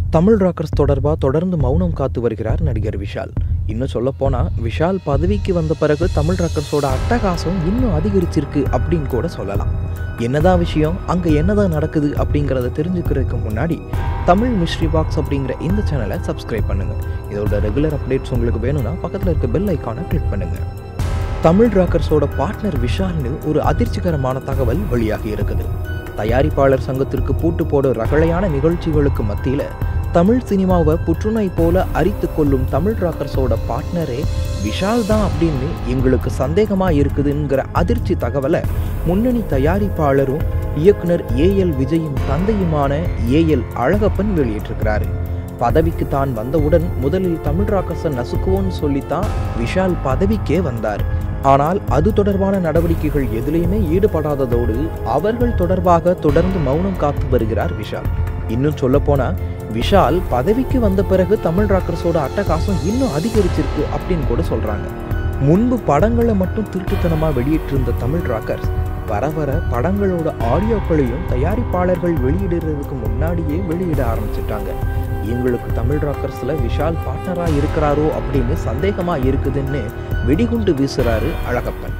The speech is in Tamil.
தமிழ் ராக்கர்ஸ் தொடர்பாக தொடர்ந்து மௌனம் காத்து வருகிறார் நடிகர் விஷால் இன்னும் சொல்லப்போனால் விஷால் பதவிக்கு வந்த பிறகு தமிழ் ராக்கர்ஸோட அட்டகாசம் இன்னும் அதிகரிச்சிருக்கு அப்படின்னு கூட சொல்லலாம் என்னதான் விஷயம் அங்கே என்னதான் நடக்குது அப்படிங்கிறத தெரிஞ்சுக்கிறதுக்கு முன்னாடி தமிழ் மிஸ்ட்ரி பாக்ஸ் அப்படிங்கிற இந்த சேனலை சப்ஸ்கிரைப் பண்ணுங்கள் இதோட ரெகுலர் அப்டேட்ஸ் உங்களுக்கு வேணும்னா பக்கத்தில் இருக்க பெல் ஐக்கானை கிளிக் பண்ணுங்கள் தமிழ் ராக்கர்ஸோட பார்ட்னர் விஷால்னு ஒரு அதிர்ச்சிகரமான தகவல் வெளியாகி இருக்குது தயாரிப்பாளர் சங்கத்திற்கு பூட்டு போட ரகளையான நிகழ்ச்சிகளுக்கு மத்தியில் தமிழ் சினிமாவை புற்றுநோய் போல அரித்து கொள்ளும் தமிழ் ராக்கர்ஸோட பார்ட்னரே விஷால் தான் அப்படின்னு எங்களுக்கு சந்தேகமாக இருக்குதுங்கிற அதிர்ச்சி தகவலை முன்னணி தயாரிப்பாளரும் இயக்குனர் ஏஎல் விஜயும் தந்தையுமான ஏஎல் அழகப்பன் வெளியிட்டிருக்கிறாரு பதவிக்கு தான் வந்தவுடன் முதலில் தமிழ் ராக்கர்ஸை நசுக்குவோன்னு சொல்லித்தான் விஷால் பதவிக்கே வந்தார் ஆனால் அது தொடர்பான நடவடிக்கைகள் எதிலையுமே ஈடுபடாததோடு அவர்கள் தொடர்பாக தொடர்ந்து மௌனம் காத்து வருகிறார் விஷால் இன்னும் சொல்லப்போனா விஷால் பதவிக்கு வந்த பிறகு தமிழ் ராக்கர்ஸோட அட்டகாசம் இன்னும் அதிகரிச்சிருக்கு அப்படின்னு கூட சொல்றாங்க முன்பு படங்களை மட்டும் திருட்டுத்தனமாக வெளியிட்டிருந்த தமிழ் ராக்கர்ஸ் வர வர படங்களோட ஆடியோக்களையும் தயாரிப்பாளர்கள் வெளியிடுறதுக்கு முன்னாடியே வெளியிட ஆரம்பிச்சிட்டாங்க எங்களுக்கு தமிழ் ராக்கர்ஸில் விஷால் பார்ட்னராக இருக்கிறாரோ அப்படின்னு சந்தேகமாக இருக்குதுன்னு வெடிகுண்டு வீசுறாரு அழகப்பன்